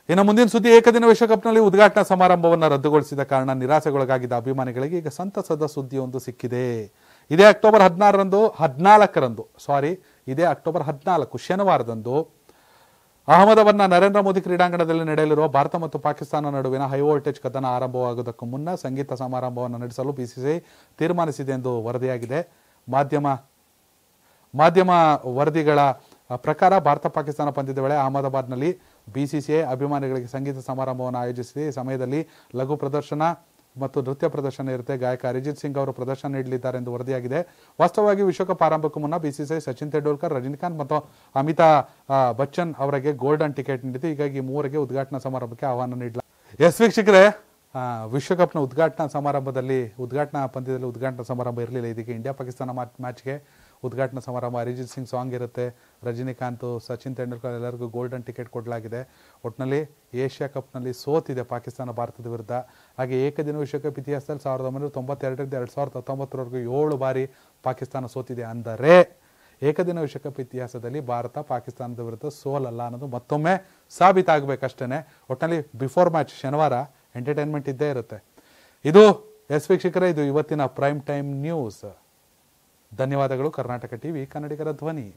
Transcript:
ಇನ್ನು ಮುಂದಿನ ಸುದ್ದಿ ಏಕದಿನ ವಿಶ್ವಕಪ್ನಲ್ಲಿ ಉದ್ಘಾಟನಾ ಸಮಾರಂಭವನ್ನು ರದ್ದುಗೊಳಿಸಿದ ಕಾರಣ ನಿರಾಸೆಗೊಳಗಾಗಿದ್ದ ಅಭಿಮಾನಿಗಳಿಗೆ ಈಗ ಸಂತಸದ ಸುದ್ದಿಯೊಂದು ಸಿಕ್ಕಿದೆ ಇದೇ ಅಕ್ಟೋಬರ್ ಹದಿನಾರರಂದು ಹದಿನಾಲ್ಕರಂದು ಸಾರಿ ಇದೇ ಅಕ್ಟೋಬರ್ ಹದಿನಾಲ್ಕು ಶನಿವಾರದಂದು ಅಹಮದಾಬಾದ್ನ ನರೇಂದ್ರ ಮೋದಿ ಕ್ರೀಡಾಂಗಣದಲ್ಲಿ ನಡೆಯಲಿರುವ ಭಾರತ ಮತ್ತು ಪಾಕಿಸ್ತಾನ ನಡುವಿನ ಹೈ ವೋಲ್ಟೇಜ್ ಕದನ ಆರಂಭವಾಗುವುದಕ್ಕೂ ಮುನ್ನ ಸಂಗೀತ ಸಮಾರಂಭವನ್ನು ನಡೆಸಲು ಬಿಸಿಸಿಐ ತೀರ್ಮಾನಿಸಿದೆ ಎಂದು ವರದಿಯಾಗಿದೆ ಮಾಧ್ಯಮ ಮಾಧ್ಯಮ ವರದಿಗಳ ಪ್ರಕಾರ ಭಾರತ ಪಾಕಿಸ್ತಾನ ಪಂದ್ಯದ ವೇಳೆ ಅಹಮದಾಬಾದ್ನಲ್ಲಿ ಬಿಸಿಸಿಐ ಅಭಿಮಾನಿಗಳಿಗೆ ಸಂಗೀತ ಸಮಾರಂಭವನ್ನು ಆಯೋಜಿಸಿದೆ ಈ ಸಮಯದಲ್ಲಿ ಲಘು ಪ್ರದರ್ಶನ ಮತ್ತು ನೃತ್ಯ ಪ್ರದರ್ಶನ ಇರುತ್ತೆ ಗಾಯಕ ಅರಿಜಿತ್ ಸಿಂಗ್ ಅವರು ಪ್ರದರ್ಶನ ನೀಡಲಿದ್ದಾರೆ ಎಂದು ವರದಿಯಾಗಿದೆ ವಾಸ್ತವವಾಗಿ ವಿಶ್ವಕಪ್ ಆರಂಭಕ್ಕೂ ಮುನ್ನ ಬಿಸಿಸಿಐ ಸಚಿನ್ ತೆಂಡೂಲ್ಕರ್ ರಜನಿಕಾಂತ್ ಮತ್ತು ಅಮಿತಾಬ್ ಆ, ಬಚ್ಚನ್ ಅವರಿಗೆ ಗೋಲ್ಡನ್ ಟಿಕೆಟ್ ನೀಡಿತು ಹೀಗಾಗಿ ಮೂವರಿಗೆ ಉದ್ಘಾಟನಾ ಸಮಾರಂಭಕ್ಕೆ ಆಹ್ವಾನ ನೀಡಲ ಎಸ್ ವೀಕ್ಷಕರೇ ಆ, ವಿಶ್ವಕಪ್ನ ಉದ್ಘಾಟನಾ ಸಮಾರಂಭದಲ್ಲಿ ಉದ್ಘಾಟನಾ ಪಂದ್ಯದಲ್ಲಿ ಉದ್ಘಾಟನಾ ಸಮಾರಂಭ ಇರಲಿಲ್ಲ ಇದಕ್ಕೆ ಇಂಡಿಯಾ ಪಾಕಿಸ್ತಾನ ಮ್ಯಾಚ್ಗೆ ಉದ್ಘಾಟನಾ ಸಮಾರಂಭ ಅರಿಜಿತ್ ಸಿಂಗ್ ಸಾಂಗ್ ಇರುತ್ತೆ ರಜನಿಕಾಂತ್ ಸಚಿನ್ ತೆಂಡೂಲ್ಕರ್ ಎಲ್ಲರಿಗೂ ಗೋಲ್ಡನ್ ಟಿಕೆಟ್ ಕೊಡಲಾಗಿದೆ ಒಟ್ಟಿನಲ್ಲಿ ಏಷ್ಯಾ ಕಪ್ನಲ್ಲಿ ಸೋತಿದೆ ಪಾಕಿಸ್ತಾನ ಭಾರತದ ವಿರುದ್ಧ ಹಾಗೆ ಏಕದಿನ ವಿಶ್ವಕಪ್ ಇತಿಹಾಸದಲ್ಲಿ ಸಾವಿರದ ಒಂಬೈನೂರ ತೊಂಬತ್ತೆರಡರಿಂದ ಎರಡು ಸಾವಿರದ ಹತ್ತೊಂಬತ್ತರವರೆಗೂ ಏಳು ಬಾರಿ ಪಾಕಿಸ್ತಾನ ಸೋತಿದೆ ಅಂದರೆ ಏಕದಿನ ವಿಶ್ವಕಪ್ ಇತಿಹಾಸದಲ್ಲಿ ಭಾರತ ಪಾಕಿಸ್ತಾನದ ವಿರುದ್ಧ ಸೋಲಲ್ಲ ಅನ್ನೋದು ಮತ್ತೊಮ್ಮೆ ಸಾಬೀತಾಗಬೇಕಷ್ಟೇ ಒಟ್ಟಿನಲ್ಲಿ ಬಿಫೋರ್ ಮ್ಯಾಚ್ ಶನಿವಾರ ಎಂಟರ್ಟೈನ್ಮೆಂಟ್ ಇದ್ದೇ ಇರುತ್ತೆ ಇದು ಎಸ್ ವೀಕ್ಷಕರೇ ಇದು ಇವತ್ತಿನ ಪ್ರೈಮ್ ಟೈಮ್ ನ್ಯೂಸ್ ಧನ್ಯವಾದಗಳು ಕರ್ನಾಟಕ ಟಿವಿ ಕನ್ನಡಿಗರ ಧ್ವನಿ